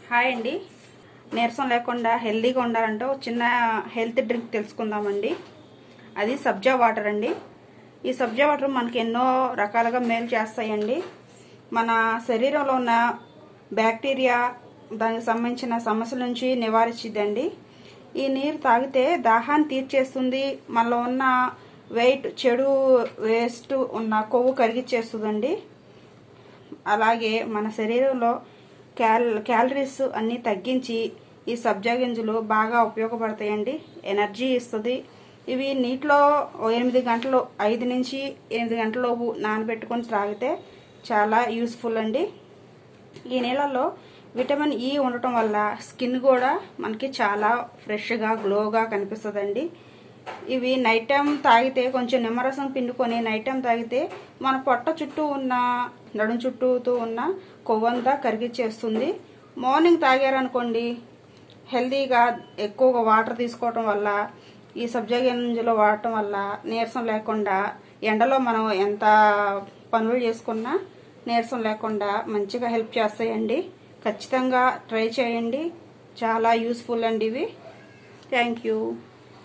hi అండి నీరసం లేకుండా హెల్తీగా ఉండాలంటే ఒక చిన్న హెల్త్ డ్రింక్ తెలుసుకుందామండి అది సబ్జా వాటర్ అండి ఈ సబ్జా వాటర్ మనకి ఎన్నో రకాలుగా మేలు చేస్తాయండి మన శరీరంలో ఉన్న బ్యాక్టీరియా దానికి సంబంధించిన సమస్యల నుంచి నివారించిద్దండి ఈ నీరు తాగితే దాహాన్ని తీర్చేస్తుంది మనలో ఉన్న వెయిట్ చెడు వేస్ట్ ఉన్న కొవ్వు కరిగిచ్చేస్తుందండి అలాగే మన శరీరంలో క్యాల్ క్యాలరీస్ అన్నీ తగ్గించి ఈ సబ్జా గింజలు బాగా ఉపయోగపడతాయండి ఎనర్జీ ఇస్తుంది ఇవి నీటిలో ఓ ఎనిమిది గంటలు ఐదు నుంచి ఎనిమిది గంటల లోపు నానబెట్టుకొని త్రాగితే చాలా యూస్ఫుల్ అండి ఈ నీళ్ళల్లో విటమిన్ ఈ ఉండటం వల్ల స్కిన్ కూడా మనకి చాలా ఫ్రెష్గా గ్లోగా కనిపిస్తుందండి ఇవి నైట్ టైం తాగితే కొంచెం నిమ్మరసం పిండుకొని నైట్ టైం తాగితే మన పొట్ట చుట్టూ ఉన్న నడుం చుట్టూతో ఉన్న కొవ్వంతా కరిగిచ్చేస్తుంది మార్నింగ్ తాగారనుకోండి హెల్తీగా ఎక్కువగా వాటర్ తీసుకోవటం వల్ల ఈ సబ్జా గింజలు వాడటం వల్ల నీరసం లేకుండా ఎండలో మనం ఎంత పనులు చేసుకున్నా నీరసం లేకుండా మంచిగా హెల్ప్ చేస్తాయండి ఖచ్చితంగా ట్రై చేయండి చాలా యూస్ఫుల్ అండి ఇవి థ్యాంక్ యూ